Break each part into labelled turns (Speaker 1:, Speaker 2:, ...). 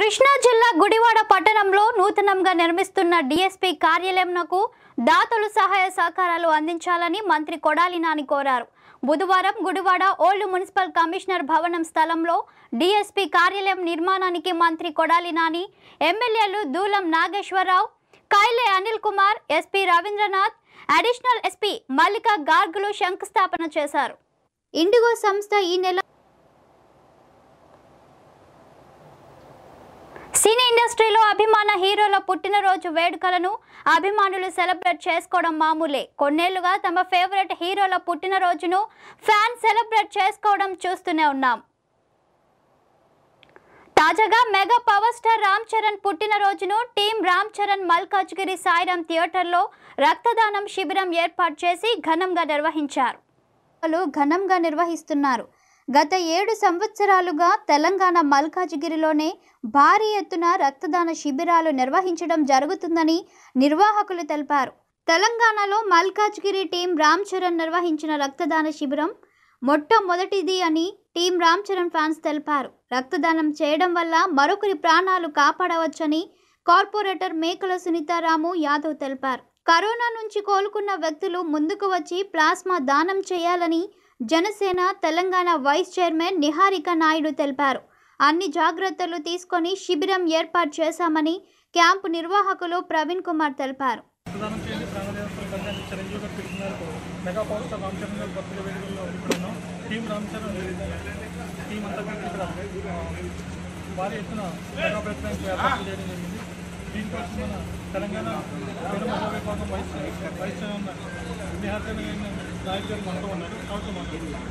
Speaker 1: కృష్ణా జిల్లా గుడివాడ పట్టణంలో నూతనంగా నిర్మిస్తున్న డీఎస్పీ కార్యాలయంనకు దాతలు సహాయ సహకారాలు అందించాలని మంత్రి కొడాలి నాని కోరారు బుధవారం గుడివాడ ఓల్డ్ మున్సిపల్ కమిషనర్ భవనం స్థలంలో డీఎస్పీ కార్యాలయం నిర్మాణానికి మంత్రి కొడాలి నాని ఎమ్మెల్యేలు దూలం Nageswararao కైలే Anil Kumar SP Rabindranath additional SP మల్లిక గార్గులు శంకుస్థాపన చేశారు ఇండిగో సంస్థ ఈ నెల సినీ ఇండస్ట్రీలో అభిమాన హీరోల పుట్టినరోజు వేడుకలను అభిమానులు సెలబ్రేట్ చేసుకోవడం మామూలే కొన్నేళ్లుగా తమ ఫేవరెట్ హీరోల పుట్టినరోజును ఫ్యాన్ సెలబ్రేట్ చేసుకోవడం చూస్తూనే ఉన్నాం తాజాగా mega power star Ram Charan పుట్టినరోజును టీం రామ్ చరణ్ మల్కాజ్గిరి సాయిరామ్ థియేటర్లో రక్తదానం శిబిరం ఏర్పాటు చేసి ఘనంగా నిర్వహించారు లు ఘనంగా నిర్వహిస్తున్నారు గత ఏడు సంవత్సరాలుగా తెలంగాణ మల్కాజిగిరిలోనే భారీ ఎత్తున రక్తదాన శిబిరాలు నిర్వహించడం జరుగుతుందని నిర్వాహకులు తెలిపారు తెలంగాణలో మల్కాజ్గిరి టీం రామ్ చరణ్ నిర్వహించిన రక్తదాన శిబిరం మొట్టమొదటిది అని టీం రామ్ చరణ్ ఫ్యాన్స్ తెలిపారు రక్తదానం చేయడం వల్ల మరొకరి ప్రాణాలు కాపాడవచ్చని కార్పొరేటర్ మేకల సునీతారాము యాదవ్ తెలిపారు కరోనా నుంచి కోలుకున్న వ్యక్తులు ముందుకు వచ్చి ప్లాస్మా దానం చేయాలని జనసేన తెలంగాణ వైస్ చైర్మన్ నిహారిక నాయుడు తెలిపారు అన్ని జాగ్రత్తలు తీసుకొని శిబిరం ఏర్పాటు చేశామని క్యాంపు నిర్వాహకులు ప్రవీణ్ కుమార్ తెలిపారు
Speaker 2: ప్రధానం చేయండి ప్రాణదేవతల కళ్యాణ్ చిరంజీవి గారు పిలుస్తున్నారు mega power star Ram Charan గారి బర్త్డే వేడుకల్లో ఇక్కడ ఉన్నాం టీం రామ్ చరణ్ టీం అంతా కలిసి ఇక్కడ ఆ, భారీ ఎత్తున మెగా ప్రయత్నానికి ఏర్పాటు చేయడం జరిగింది దీనికోసం మన తెలంగాణ పేరు మహిళా విభాగం vice vice chairman Niharjan Nayak garu మనతో ఉన్నారు కాబట్టి మాట్లాడుతున్నారు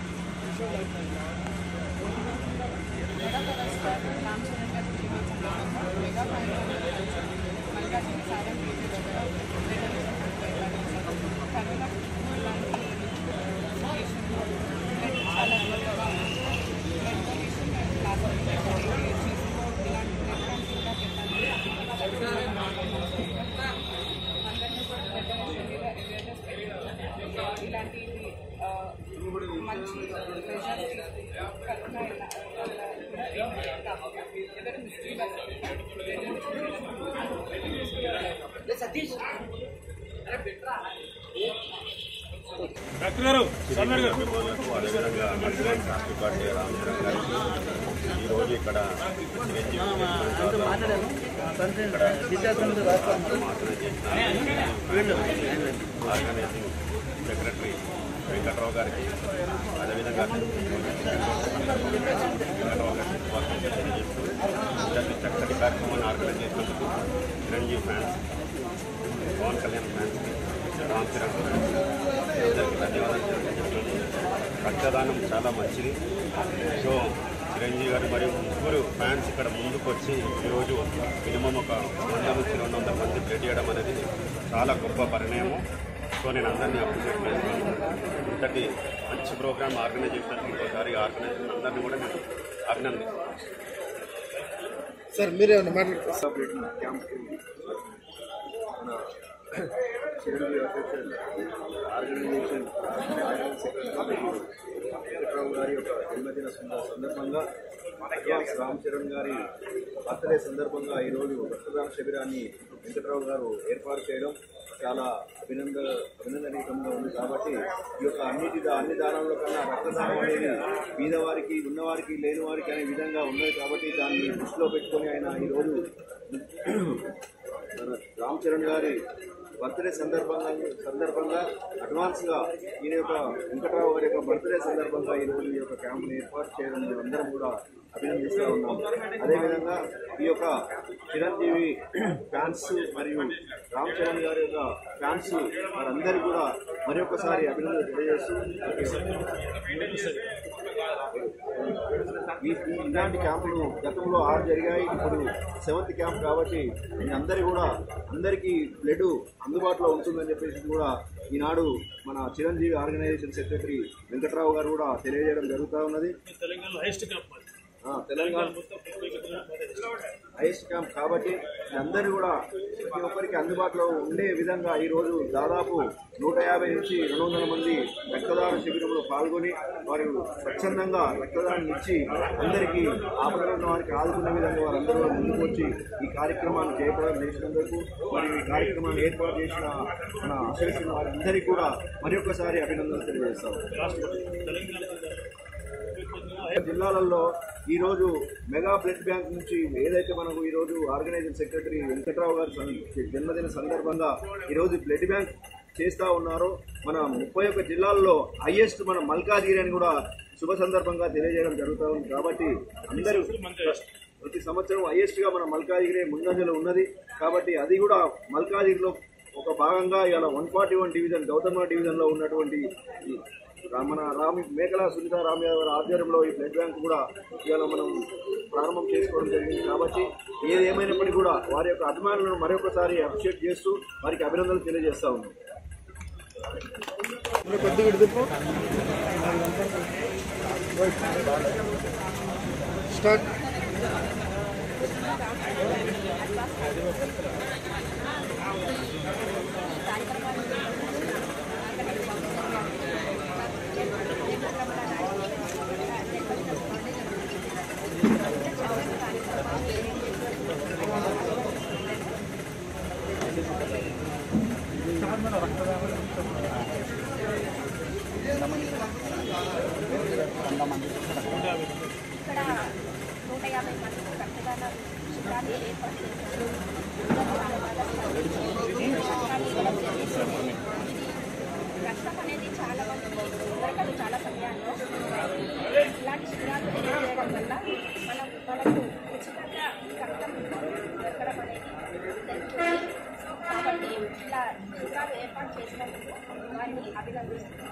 Speaker 3: ఇలాంటి ఆ, మంచి మెజారిటీ కరోనా ఇలా వల్ల కూడా ఏం కాకుండా ఎవరు మిస్లీడర్స్
Speaker 2: డాక్టర్ గారు సల్మాన్ గారు
Speaker 4: అదేవిధంగా advance happy birthday Ram Charan గారికి ఈరోజు ఇక్కడ ఆర్గనైజింగ్ సెక్రటరీ వెంకట్రావు గారికి అదేవిధంగా వెంకట్రావు గారికి శుభాకాంక్షలు తెలియజేస్తూ ఇలాంటి చక్కటి కార్యక్రమాన్ని ఆర్గనైజ్ చేసినందుకు Chiranjeevi fans Pawan Kalyan fans Ram Charan fans అందరికీ ధన్యవాదాలు తెలియజేస్తున్నాను రక్తదానం చాలా మంచిది సో చిరంజీవి గారు మరియు ముగ్గురు ఫ్యాన్స్ ఇక్కడ ముందుకు వచ్చి ఈరోజు మినిమం ఒక వంద నుంచి రెండు వందల మంది బ్లడ్ చేయడం అనేది చాలా గొప్ప పరిణామం సో నేను అందరినీ అప్రిషియేట్ చేస్తున్నాను ఇంతటి మంచి ప్రోగ్రామ్ ఆర్గనైజ్ చేసినందుకు ఇంకోసారి ఆర్గనైజేషన్ అందరినీ కూడా నేను అభినందిస్తున్నాను
Speaker 5: సార్ మీరేమన్నా మాట్లాడుతున్నారు
Speaker 6: క్యాంప్కి మన చిరంజీవి అసోసియేషన్ ఆర్గనైజేషన్ వెంకట్రావు గారి యొక్క జన్మదిన సంద- సందర్భంగా అడ్వాన్స్ రామ్ చరణ్ గారి బర్త్డే సందర్భంగా ఈరోజు రక్తదాన శిబిరాన్ని వెంకట్రావు గారు ఏర్పాటు చేయడం చాలా అభినంద అభినందనీయంగా ఉంది కాబట్టి ఈ యొక్క అన్నిటి అన్ని దానాల కన్నా రక్తదానం అనేది పేదవారికి ఉన్నవారికి లేని వారికి అనే విధంగా ఉన్నది కాబట్టి దాన్ని దృష్టిలో పెట్టుకొని ఆయన ఈరోజు మన రామ్ చరణ్ గారి బర్త్డే సందర్భంగా సందర్భంగా అడ్వాన్స్గా ఈయన యొక్క వెంకట్రావు గారి యొక్క బర్త్డే సందర్భంగా ఈ రోజు ఈ యొక్క క్యాంప్ని ఏర్పాటు చేయడం మేము అందరం కూడా అభినందిస్తూ ఉన్నాం అదేవిధంగా ఈ యొక్క చిరంజీవి ఫ్యాన్స్ మరియు రామ్ చరణ్ గారి యొక్క ఫ్యాన్స్ వారందరికీ కూడా మరి ఒక్కసారి అభినందనలు తెలియజేస్తూ ఈ ఈ- ఇలాంటి క్యాంపులు గతంలో ఆరు జరిగాయి ఇప్పుడు సెవెంత్ క్యాంప్ కాబట్టి మీ అందరి కూడా అందరికీ బ్లడ్ అందుబాటులో ఉంటుందని చెప్పేసి కూడా ఈనాడు మన చిరంజీవి ఆర్గనైజేషన్ సెక్రటరీ వెంకట్రావు గారు కూడా తెలియజేయడం జరుగుతూ ఉన్నది
Speaker 2: తెలంగాణలో హైయెస్ట్ క్యాంప్
Speaker 6: ఆ, తెలంగాణ
Speaker 2: మొత్తం
Speaker 6: హైయెస్ట్ క్యాంప్ కాబట్టి అందరూ కూడా ప్రతి ఒక్కరికి అందుబాటులో ఉండే విధంగా ఈరోజు దాదాపు నూట యాభై నుంచి రెండు వందల మంది రక్తదాన శిబిరంలో పాల్గొని వారు స్వచ్ఛందంగా రక్తదానం ఇచ్చి అందరికీ ఆపదలో ఉన్న వారికి ఆదుకునే విధంగా వారందరూ కూడా ముందుకు వచ్చి ఈ కార్యక్రమాన్ని జయప్రదం చేసినందుకు మరియు ఈ కార్యక్రమాన్ని ఏర్పాటు చేసిన మన అసోసియేషన్ వారందరికీ కూడా మరి ఒక్కసారి అభినందనలు తెలియజేస్తాం జిల్లాలలో ఈ రోజు మెగా బ్లడ్ బ్యాంక్ నుంచి ఏదైతే మనకు ఈ రోజు ఆర్గనైజింగ్ సెక్రటరీ వెంకట్రావు గారి సం- జన్మదిన సందర్భంగా ఈ రోజు బ్లడ్ బ్యాంక్ చేస్తా ఉన్నారు మన ముప్పై ఒక్క జిల్లాల్లో హైయెస్ట్ మన మల్కాజిగిరి అని కూడా శుభ సందర్భంగా తెలియజేయడం జరుగుతూ ఉంది కాబట్టి అందరూ ప్రతి సంవత్సరం హైయెస్ట్ గా మన మల్కాజిగిరి ముందంజలో ఉన్నది కాబట్టి అది కూడా మల్కాజిగిరిలో ఒక భాగంగా ఇవాళ one forty one division Gautama division లో ఉన్నటువంటి ఈ రా- మన రామి మేకల సునీత రామయ్య గారి ఆధ్వర్యంలో ఈ బ్లడ్ బ్యాంక్ కూడా ఇవాళ మనం ప్రారంభం చేసుకోవడం జరిగింది కాబట్టి ఏది ఏమైనప్పటికీ కూడా వారి యొక్క అభిమానులను మరొకసారి అప్రిషియేట్ చేస్తూ వారికి అభినందనలు తెలియజేస్తా ఉన్నాం
Speaker 5: కొద్దిగా విడుదల స్టార్ట్
Speaker 7: ఇక్కడ నూట యాభై మంది రక్తదాన శిబిరాన్ని ఏర్పాటు చేశారు రక్తాన్ని ఇవ్వడం జరిగింది. ఇది రక్తం అనేది చాలా మంది దొరకదు చాలా సమయాల్లో ఇలాంటి శిబిరాలు తెలియజేయడం వల్ల మనం మనకు ఉచితంగా రక్తం దొరకడం అనేది జరుగుతుంది కాబట్టి ఇలా శిబిరాలు ఏర్పాటు చేసినందుకు వారిని అభినందిస్తున్నాను